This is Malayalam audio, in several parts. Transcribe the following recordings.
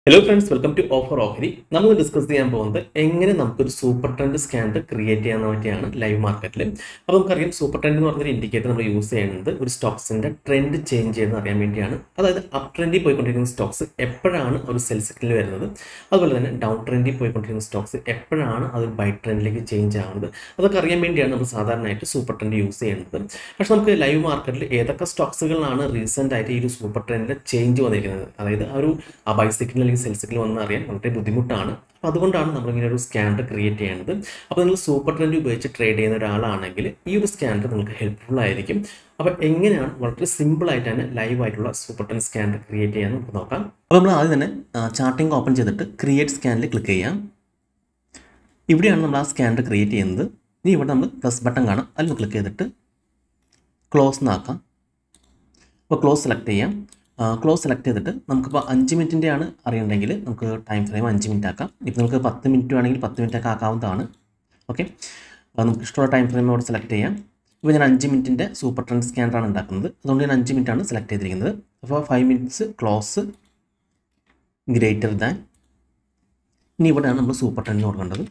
hello friends welcome to offer ഓഹരി നമ്മൾ ഡിസ്കസ് ചെയ്യാൻ പോകുന്നത് എങ്ങനെ നമുക്കൊരു സൂപ്പർ ട്രെൻഡ് സ്കാൻഡ് ക്രിയേറ്റ് ചെയ്യാൻ പറ്റിയാണ് ലൈവ് മാർക്കറ്റിൽ അപ്പോൾ നമുക്കറിയാം സൂപ്പർ ട്രെൻഡ് എന്ന് പറഞ്ഞൊരു ഇൻഡിക്കേറ്റർ നമ്മൾ യൂസ് ചെയ്യുന്നത് ഒരു സ്റ്റോക്സിന്റെ ട്രെൻഡ് ചേഞ്ച് ചെയ്യുന്നത് അറിയാൻ വേണ്ടിയാണ് അതായത് അപ് ട്രെൻഡിൽ പോയിക്കൊണ്ടിരിക്കുന്ന സ്റ്റോക്സ് എപ്പോഴാണ് ഒരു സെൽ സിഗ്നൽ വരുന്നത് അതുപോലെ തന്നെ ഡൗൺ ട്രെൻഡിൽ പോയിക്കൊണ്ടിരിക്കുന്ന സ്റ്റോക്സ് എപ്പോഴാണ് അത് ബൈ ട്രെൻഡിലേക്ക് ചേഞ്ച് ആവുന്നത് അതൊക്കെ അറിയാൻ വേണ്ടിയാണ് നമ്മൾ സാധാരണയായിട്ട് സൂപ്പർ ട്രെൻഡ് യൂസ് ചെയ്യുന്നത് പക്ഷെ നമുക്ക് ലൈവ് മാർക്കറ്റിൽ ഏതൊക്കെ സ്റ്റോക്സുകളാണ് റീസെൻ്റ് ആയിട്ട് ഈ ഒരു സൂപ്പർ ട്രെൻഡിൽ ചേഞ്ച് വന്നിരിക്കുന്നത് അതായത് ആ ഒരു ആ ബൈ സിഗ്നൽ അല്ലെങ്കിൽ സെൽ സിഗ്നൽ വന്ന് അറിയാൻ വളരെ ബുദ്ധിമുട്ടാണ് അപ്പോൾ അതുകൊണ്ടാണ് നമ്മളിങ്ങനെ ഒരു സ്കാനർ ക്രിയേറ്റ് ചെയ്യുന്നത് അപ്പോൾ നിങ്ങൾ സൂപ്പർ ട്രെൻഡ് ഉപയോഗിച്ച് ട്രേഡ് ചെയ്യുന്ന ഒരാളാണെങ്കിൽ ഈ ഒരു സ്കാനർ നിങ്ങൾക്ക് ഹെൽപ്ഫുൾ ആയിരിക്കും അപ്പോൾ എങ്ങനെയാണ് വളരെ സിമ്പിൾ ആയിട്ട് തന്നെ ലൈവ് ആയിട്ടുള്ള സൂപ്പർ ട്രെൻഡ് സ്കാനർ ക്രിയേറ്റ് ചെയ്യാൻ നമുക്ക് നോക്കാം അപ്പോൾ നമ്മൾ ആദ്യം തന്നെ ചാർട്ടിംഗ് ഓപ്പൺ ചെയ്തിട്ട് ക്രിയേറ്റ് സ്കാനിൽ ക്ലിക്ക് ചെയ്യാം ഇവിടെയാണ് നമ്മൾ ആ സ്കാനർ ക്രിയേറ്റ് ചെയ്യുന്നത് ഇനി ഇവിടെ നമ്മൾ പ്ലസ് ബട്ടൺ കാണാം അതിൽ ക്ലിക്ക് ചെയ്തിട്ട് ക്ലോസ് എന്നാക്കാം അപ്പോൾ ക്ലോസ് സെലക്ട് ചെയ്യാം ക്ലോസ് സെലക്ട് ചെയ്തിട്ട് നമുക്കിപ്പോൾ അഞ്ച് മിനിറ്റിൻ്റെ ആണ് അറിയണമെങ്കിൽ നമുക്ക് ടൈം ഫ്രെയിം അഞ്ച് മിനിറ്റ് ആക്കാം ഇപ്പോൾ നമുക്ക് പത്ത് മിനിറ്റ് വേണമെങ്കിൽ പത്ത് മിനിറ്റ് ഒക്കെ ആക്കാവുന്നതാണ് ഓക്കെ നമുക്ക് ഇഷ്ടമുള്ള ടൈം ഫ്രെയിം അവിടെ സെലക്ട് ചെയ്യാം ഇപ്പോൾ ഞാൻ അഞ്ച് മിനിറ്റിൻ്റെ സൂപ്പർ ട്രെൻഡ് സ്കാനറാണ് ഉണ്ടാക്കുന്നത് അതുകൊണ്ട് ഞാൻ അഞ്ച് മിനിറ്റാണ് സെലക്ട് ചെയ്തിരിക്കുന്നത് അപ്പോൾ five minutes close greater than ഇനി ഇവിടെയാണ് നമ്മൾ സൂപ്പർ ട്രെൻഡ് കൊടുക്കേണ്ടത്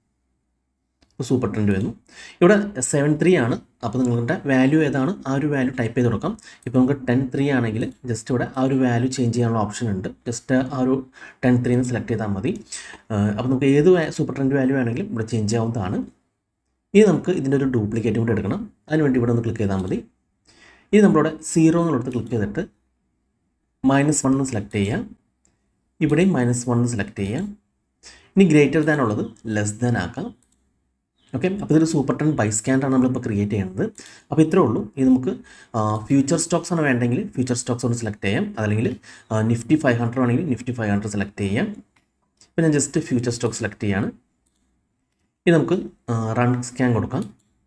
സൂപ്പർ ട്രെൻഡ് വരുന്നു ഇവിടെ സെവൻ ത്രീ ആണ് അപ്പോൾ നിങ്ങളുടെ വാല്യൂ ഏതാണ് ആ ഒരു വാല്യൂ ടൈപ്പ് ചെയ്ത് കൊടുക്കാം ഇപ്പോൾ നമുക്ക് ടെൻ ത്രീ ആണെങ്കിൽ ജസ്റ്റ് ഇവിടെ ആ ഒരു വാല്യൂ ചേഞ്ച് ചെയ്യാനുള്ള ഓപ്ഷൻ ഉണ്ട് ജസ്റ്റ് ആ ഒരു ടെൻ ത്രീന്ന് സെലക്ട് ചെയ്താൽ മതി അപ്പോൾ നമുക്ക് ഏത് സൂപ്പർ ട്രെൻഡ് വാല്യൂ ആണെങ്കിലും ഇവിടെ ചേഞ്ച് ചെയ്യാവുന്നതാണ് ഇനി നമുക്ക് ഇതിൻ്റെ ഒരു ഡ്യൂപ്ലിക്കേറ്റ് കൂടി എടുക്കണം അതിനുവേണ്ടി ഇവിടെ ഒന്ന് ക്ലിക്ക് ചെയ്താൽ മതി ഇനി നമ്മളിവിടെ സീറോ എന്നുള്ളത് ക്ലിക്ക് ചെയ്തിട്ട് മൈനസ് വൺ സെലക്ട് ചെയ്യാം ഇവിടെയും മൈനസ് വൺ സെലക്ട് ചെയ്യാം ഇനി ഗ്രേറ്റർ ദാൻ ഉള്ളത് ലെസ് ദാൻ ആക്കാം ഓക്കെ അപ്പോൾ ഇതൊരു സൂപ്പർ ടെൻ ബൈ സ്കാൻഡാണ് നമ്മളിപ്പോൾ ക്രിയേറ്റ് ചെയ്യുന്നത് അപ്പോൾ ഇത്രേ ഉള്ളൂ ഇത് നമുക്ക് ഫ്യൂച്ചർ സ്റ്റോക്സ് ആണ് വേണ്ടെങ്കിൽ ഫ്യൂച്ചർ സ്റ്റോക്സ് ഒന്ന് സെലക്ട് ചെയ്യാം അതല്ലെങ്കിൽ നിഫ്റ്റി ഫൈവ് ഹൺഡ്രഡ് ആണെങ്കിൽ നിഫ്റ്റി ഫൈവ് ഹൺഡ്രഡ് സെലക്ട് ചെയ്യാം ഇപ്പോൾ ഞാൻ ജസ്റ്റ് ഫ്യൂച്ചർ സ്റ്റോക്ക് സെലക്ട് ചെയ്യാണ് ഇത് നമുക്ക് റൺ സ്കാൻ കൊടുക്കാം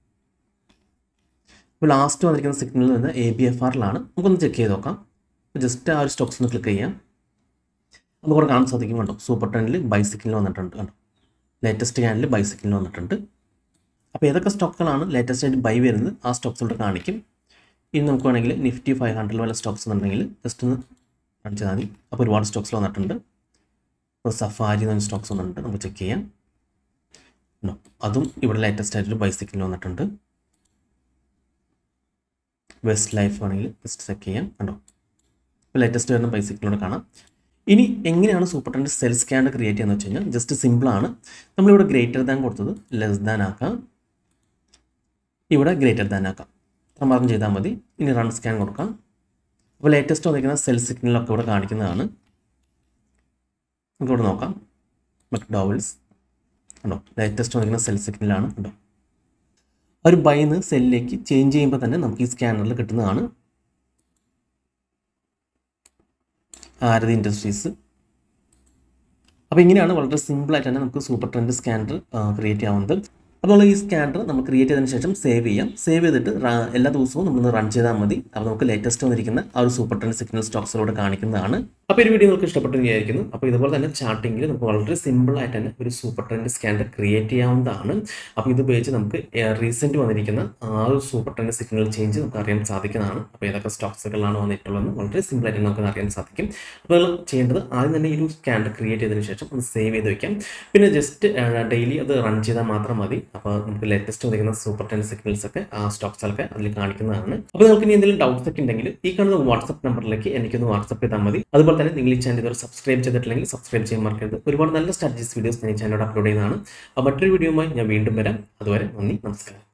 ഇപ്പോൾ ലാസ്റ്റ് വന്നിരിക്കുന്ന സിഗ്നലിൽ നിന്ന് എ ബി എഫ് ആറിലാണ് നമുക്കൊന്ന് ചെക്ക് ചെയ്ത് നോക്കാം ജസ്റ്റ് ആ ഒരു സ്റ്റോക്സ് ഒന്ന് ക്ലിക്ക് ചെയ്യാം നമുക്കിവിടെ കാണാൻ സാധിക്കും കണ്ടോ സൂപ്പർ ടെന്നിൽ ബൈ സിഗ്നൽ വന്നിട്ടുണ്ട് കണ്ടോ ലേറ്റസ്റ്റ് ക്യാനിൽ ബൈ സിഗ്നൽ വന്നിട്ടുണ്ട് അപ്പോൾ ഏതൊക്കെ സ്റ്റോക്കുകളാണ് ലേറ്റസ്റ്റ് ആയിട്ട് ബൈ വരുന്നത് ആ സ്റ്റോക്സ് ഇവിടെ കാണിക്കും ഇനി നമുക്ക് വേണമെങ്കിൽ നിഫ്റ്റി ഫൈവ് ഹൺഡ്രഡ് വല്ല സ്റ്റോക്സ് എന്നുണ്ടെങ്കിൽ ജസ്റ്റ് ഒന്ന് കാണിച്ചാൽ മതി അപ്പോൾ ഒരുപാട് സ്റ്റോക്സ് വന്നിട്ടുണ്ട് ഇപ്പോൾ സഫാരി എന്ന് പറഞ്ഞ സ്റ്റോക്സ് വന്നിട്ടുണ്ട് നമുക്ക് ചെക്ക് ചെയ്യാം അതും ഇവിടെ ലേറ്റസ്റ്റ് ആയിട്ടൊരു ബൈ സിഗ്നൽ വന്നിട്ടുണ്ട് വെസ്റ്റ് ലൈഫ് ആണെങ്കിൽ ജസ്റ്റ് ചെക്ക് ചെയ്യാം കണ്ടോ ഇപ്പോൾ ലേറ്റസ്റ്റ് വരുന്ന ബൈ സിഗ്നലോട് കാണാം ഇനി എങ്ങനെയാണ് super trend sell scanner create ചെയ്യുന്നത് വെച്ച് കഴിഞ്ഞാൽ ജസ്റ്റ് സിമ്പിളാണ് നമ്മളിവിടെ ഗ്രേറ്റർ ദാൻ കൊടുത്തത് ലെസ് ദാൻ ആക്കാം ഇവിടെ ഗ്രേറ്റർ ദാൻ ആക്കാം അത്ര മാത്രം ചെയ്താൽ മതി ഇനി റൺ സ്കാൻ കൊടുക്കാം അപ്പോൾ ലേറ്റസ്റ്റ് വന്നിരിക്കുന്ന സെൽ സിഗ്നലൊക്കെ ഇവിടെ കാണിക്കുന്നതാണ് നമുക്കിവിടെ നോക്കാം മക്ഡോവൽസ് കണ്ടോ ലേറ്റസ്റ്റ് വന്നിരിക്കുന്ന സെൽ സിഗ്നലാണ് കണ്ടോ ഒരു ബൈന്ന് സെല്ലിലേക്ക് ചേഞ്ച് ചെയ്യുമ്പോൾ തന്നെ നമുക്ക് ഈ സ്കാനറിൽ കിട്ടുന്നതാണ് ആരതി ഇൻഡസ്ട്രീസ് അപ്പോൾ ഇങ്ങനെയാണ് വളരെ സിമ്പിളായിട്ട് തന്നെ നമുക്ക് സൂപ്പർ ട്രെൻഡ് സ്കാനർ ക്രിയേറ്റ് ചെയ്യാവുന്നത് അപ്പോൾ ഈ സ്കാനർ നമ്മൾ ക്രിയേറ്റ് ചെയ്തതിന് ശേഷം സേവ് ചെയ്യാം സേവ് ചെയ്തിട്ട് എല്ലാ ദിവസവും നമ്മളൊന്ന് റൺ ചെയ്താൽ മതി അപ്പോൾ നമുക്ക് ലേറ്റസ്റ്റ് വന്നിരിക്കുന്ന ആ ഒരു സൂപ്പർ ട്രെൻഡ് സിഗ്നൽ സ്റ്റോക്സിലൂടെ കാണിക്കുന്നതാണ് അപ്പോൾ ഈ വീഡിയോ നിങ്ങൾക്ക് ഇഷ്ടപ്പെട്ടു വിചാരിക്കുന്നു അപ്പോൾ ഇതുപോലെ തന്നെ ചാർട്ടിങ്ങിൽ നമുക്ക് വളരെ സിമ്പിൾ ആയിട്ട് തന്നെ ഒരു സൂപ്പർ ട്രെൻഡ് സ്കാനർ ക്രിയേറ്റ് ചെയ്യാവുന്നതാണ് അപ്പോൾ ഇത് ഉപയോഗിച്ച് നമുക്ക് റീസെൻറ്റ് വന്നിരിക്കുന്ന ആ ഒരു സൂപ്പർ ട്രെൻഡ് സിഗ്നൽ ചേഞ്ച് നമുക്ക് അറിയാൻ സാധിക്കുന്നതാണ് അപ്പോൾ ഏതൊക്കെ സ്റ്റോക്സുകളാണ് വന്നിട്ടുള്ളതെന്ന് വളരെ സിമ്പിൾ ആയിട്ട് നമുക്ക് അറിയാൻ സാധിക്കും അപ്പോൾ നിങ്ങൾ ചെയ്യേണ്ടത് ആദ്യം തന്നെ ഈ ഒരു സ്കാനർ ക്രിയേറ്റ് ചെയ്തതിന് ശേഷം ഒന്ന് സേവ് ചെയ്ത് വെക്കാം പിന്നെ ജസ്റ്റ് ഡെയിലി അത് റൺ ചെയ്താൽ മാത്രം മതി അപ്പോൾ നമുക്ക് ലേറ്റസ്റ്റ് വന്നിരിക്കുന്ന സൂപ്പർ ടെൻ സിഗ്നൽസ് ഒക്കെ ആ സ്റ്റോക്സുകളൊക്കെ അതിൽ കാണിക്കുന്നതാണ് അപ്പോൾ നിങ്ങൾക്ക് ഇനി എന്തെങ്കിലും ഡൗട്ട്സ് ഒക്കെ ഉണ്ടെങ്കിൽ ഈ കാണുന്ന വാട്സ്ആപ്പ് നമ്പറിലേക്ക് എനിക്കൊന്ന് വാട്സ്ആപ്പ് ചെയ്താൽ മതി അതുപോലെ തന്നെ നിങ്ങൾ ഈ ചാനൽ ഇതുവരെ സബ്സ്ക്രൈബ് ചെയ്തിട്ടില്ലെങ്കിൽ സബ്സ്ക്രൈബ് ചെയ്യാൻ മറക്കരുത് ഒരുപാട് നല്ല സ്ട്രാറ്റജീസ് വീഡിയോസ് ഞാൻ ഈ ചാനലോട് അപ്ലോഡ് ചെയ്യുന്നതാണ് അപ്പോൾ മറ്റൊരു വീഡിയോയുമായി ഞാൻ വീണ്ടും വരാം അതുവരെ നന്ദി നമസ്കാരം